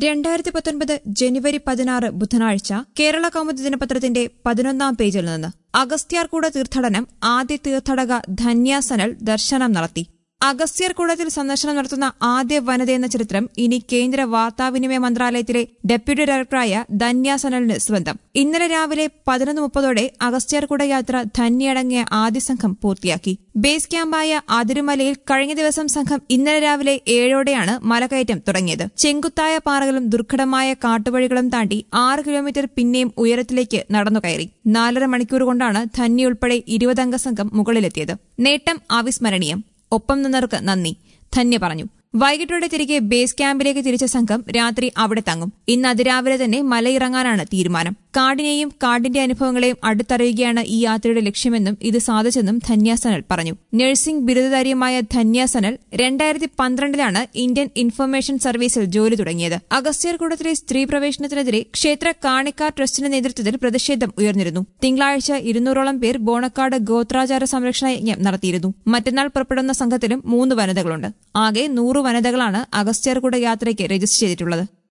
രണ്ടായിരത്തി പത്തൊൻപത് ജനുവരി പതിനാറ് ബുധനാഴ്ച കേരള കൗമുദി ദിനപത്രത്തിന്റെ പതിനൊന്നാം പേജിൽ നിന്ന് അഗസ്ത്യാർകൂട തീർത്ഥാടനം ആദ്യ തീർത്ഥാടക ധന്യാസനൽ ദർശനം നടത്തി അഗസ്ത്യർകൂടത്തിൽ സന്ദർശനം നടത്തുന്ന ആദ്യ വനിതയെന്ന ചരിത്രം ഇനി കേന്ദ്ര വാർത്താവിനിമയ മന്ത്രാലയത്തിലെ ഡെപ്യൂട്ടി ഡയറക്ടറായ ധന്യാസനലിന് സ്വന്തം ഇന്നലെ രാവിലെ പതിനൊന്ന് മുപ്പതോടെ അഗസ്ത്യാർകൂട യാത്ര ധന്യടങ്ങിയ ആദ്യ സംഘം പൂർത്തിയാക്കി ബേസ് ക്യാമ്പായ അതിരുമലയിൽ കഴിഞ്ഞ ദിവസം സംഘം ഇന്നലെ രാവിലെ ഏഴോടെയാണ് മലകയറ്റം തുടങ്ങിയത് ചെങ്കുത്തായ പാറകളും ദുർഘടമായ കാട്ടുവഴികളും താണ്ടി ആറ് കിലോമീറ്റർ പിന്നെയും ഉയരത്തിലേക്ക് നടന്നുകയറി നാലര മണിക്കൂർ കൊണ്ടാണ് ധന്യ ഉൾപ്പെടെ ഇരുപതംഗ സംഘം മുകളിലെത്തിയത് നേട്ടം അവിസ്മരണീയം ഒപ്പം നിന്നവർക്ക് നന്ദി ധന്യ പറഞ്ഞു വൈകിട്ടോടെ തിരികെ ബേസ് ക്യാമ്പിലേക്ക് തിരിച്ച സംഘം രാത്രി അവിടെ തങ്ങും ഇന്ന് അതിരാവിലെ തന്നെ മലയിറങ്ങാനാണ് തീരുമാനം കാടിനെയും കാടിന്റെ അനുഭവങ്ങളെയും അടുത്തറിയുകയാണ് ഈ യാത്രയുടെ ലക്ഷ്യമെന്നും ഇത് സാധിച്ചെന്നും ധന്യാസനൽ പറഞ്ഞു നഴ്സിംഗ് ബിരുദധാരിയുമായ ധന്യാസനൽ രണ്ടായിരത്തി പന്ത്രണ്ടിലാണ് ഇന്ത്യൻ ഇൻഫർമേഷൻ സർവീസിൽ ജോലി തുടങ്ങിയത് അഗസ്ത്യർകൂടത്തിലെ സ്ത്രീ പ്രവേശനത്തിനെതിരെ ക്ഷേത്ര കാണിക്കാർ ട്രസ്റ്റിന്റെ നേതൃത്വത്തിൽ പ്രതിഷേധം ഉയർന്നിരുന്നു തിങ്കളാഴ്ച ഇരുന്നൂറോളം പേർ ബോണക്കാട് ഗോത്രാചാര സംരക്ഷണ യജ്ഞം നടത്തിയിരുന്നു മറ്റന്നാൾ പുറപ്പെടുന്ന സംഘത്തിലും മൂന്ന് വനിതകളുണ്ട് ആകെ നൂറ് വനിതകളാണ് അഗസ്ത്യർകൂട യാത്രയ്ക്ക് രജിസ്റ്റർ ചെയ്തിട്ടുള്ളത്